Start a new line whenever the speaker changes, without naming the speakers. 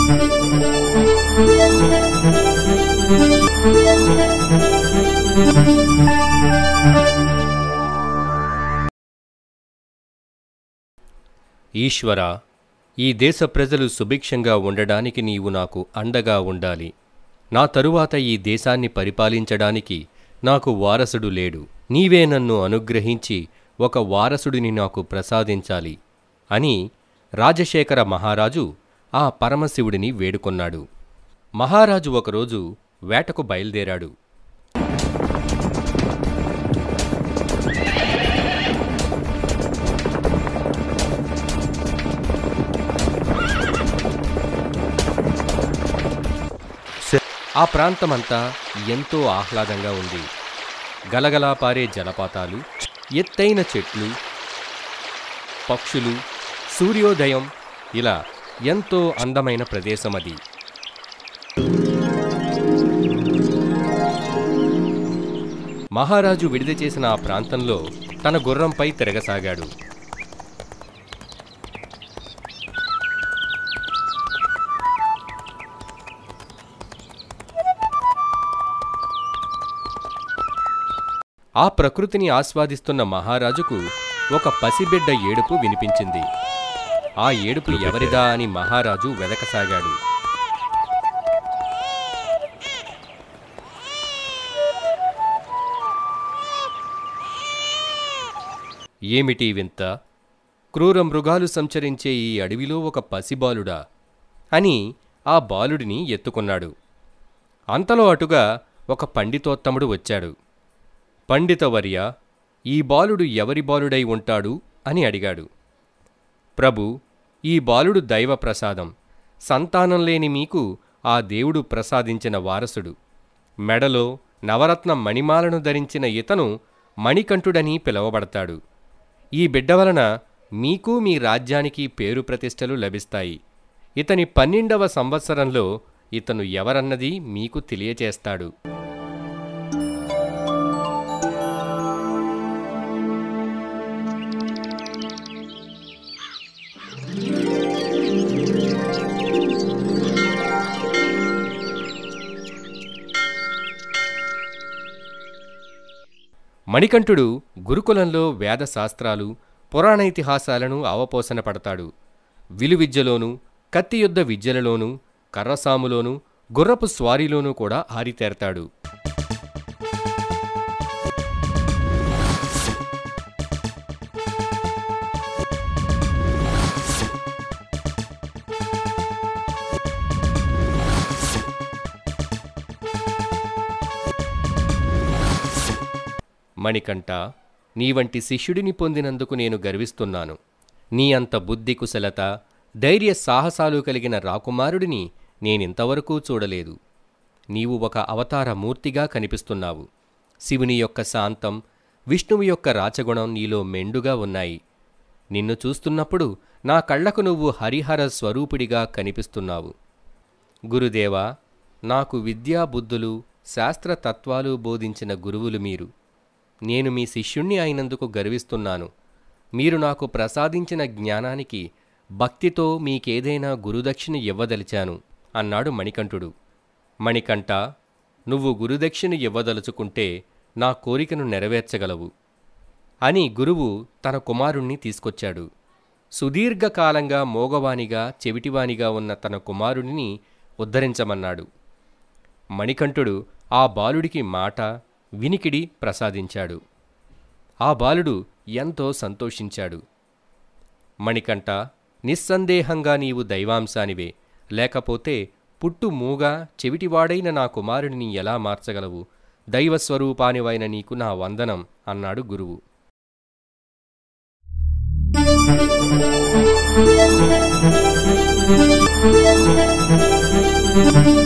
ఈశ్వర ఈ దేశ ప్రజలు సుభిక్షంగా ఉండడానికి నీవు నాకు అండగా ఉండాలి నా తరువాత ఈ దేశాన్ని పరిపాలించడానికి నాకు వారసుడు లేడు నీవే నన్ను అనుగ్రహించి ఒక వారసుడిని నాకు ప్రసాదించాలి అని రాజశేఖర మహారాజు ఆ పరమశివుడిని వేడుకొన్నాడు మహారాజు ఒకరోజు వేటకు బయలుదేరాడు ఆ ప్రాంతమంతా ఎంతో ఆహ్లాదంగా ఉంది గలగలా పారే జలపాతాలు ఎత్తైన చెట్లు పక్షులు సూర్యోదయం ఇలా ఎంతో అందమైన ప్రదేశం అది మహారాజు విడిది చేసిన ఆ ప్రాంతంలో తన గుర్రంపై తిరగసాగాడు ఆ ప్రకృతిని ఆస్వాదిస్తున్న మహారాజుకు ఒక పసిబిడ్డ ఏడుపు వినిపించింది ఆ ఏడుపు ఎవరిదా అని మహారాజు వెదకసాగాడు ఏమిటి వింత క్రూర మృగాలు సంచరించే ఈ అడవిలో ఒక పసిబాలుడా అని ఆ బాలుడిని ఎత్తుకున్నాడు అంతలో అటుగా ఒక పండితోత్తముడు వచ్చాడు పండితవర్య ఈ బాలుడు ఎవరి బాలుడై ఉంటాడు అని అడిగాడు ప్రభు ఈ బాలుడు దైవ ప్రసాదం సంతానం లేని మీకు ఆ దేవుడు ప్రసాదించిన వారసుడు మెడలో నవరత్న మణిమాలను ధరించిన ఇతను మణికంఠుడని పిలువబడతాడు ఈ బిడ్డ వలన మీకు మీ రాజ్యానికి పేరు ప్రతిష్టలు లభిస్తాయి ఇతని పన్నెండవ సంవత్సరంలో ఇతను ఎవరన్నది మీకు తెలియచేస్తాడు మణికంఠుడు గురుకులంలో వేద శాస్త్రాలు పురాణైతిహాసాలను అవపోసన పడతాడు విలువిద్యలోనూ కత్తియుద్ధ విద్యలలోనూ కర్రసాములోనూ గుర్రపు స్వారీలోనూ కూడా ఆరితేరతాడు మణికంఠ నీ వంటి శిష్యుడిని పొందినందుకు నేను గర్విస్తున్నాను నీ అంత బుద్ధి కుశలత ధైర్య సాహసాలు కలిగిన రాకుమారుడిని నేనింతవరకు చూడలేదు నీవు ఒక అవతార మూర్తిగా కనిపిస్తున్నావు శివుని యొక్క శాంతం విష్ణువు యొక్క రాచగుణం నీలో మెండుగా ఉన్నాయి నిన్ను చూస్తున్నప్పుడు నా కళ్ళకు నువ్వు హరిహర స్వరూపుడిగా కనిపిస్తున్నావు గురుదేవా నాకు విద్యా బుద్ధులు శాస్త్ర తత్వాలు బోధించిన గురువులు మీరు నేను మీ శిష్యుణ్ణి అయినందుకు గర్విస్తున్నాను మీరు నాకు ప్రసాదించిన జ్ఞానానికి భక్తితో మీకేదైనా గురుదక్షిణ ఇవ్వదలిచాను అన్నాడు మణికంఠుడు మణికంఠ నువ్వు గురుదక్షిణ ఇవ్వదలుచుకుంటే నా కోరికను నెరవేర్చగలవు అని గురువు తన కుమారుణ్ణి తీసుకొచ్చాడు సుదీర్ఘకాలంగా మోగవానిగా చెవిటివానిగా ఉన్న తన కుమారుడిని ఉద్ధరించమన్నాడు మణికంఠుడు ఆ బాలుడికి మాట వినికిడి ప్రసాదించాడు ఆ బాలుడు ఎంతో సంతోషించాడు మణికంఠ నిస్సందేహంగా నీవు దైవాంశానివే లేకపోతే పుట్టు మూగా చెవిటివాడైన నా కుమారుడిని ఎలా మార్చగలవు దైవస్వరూపానివైన నీకు నా వందనం అన్నాడు గురువు
Thank you.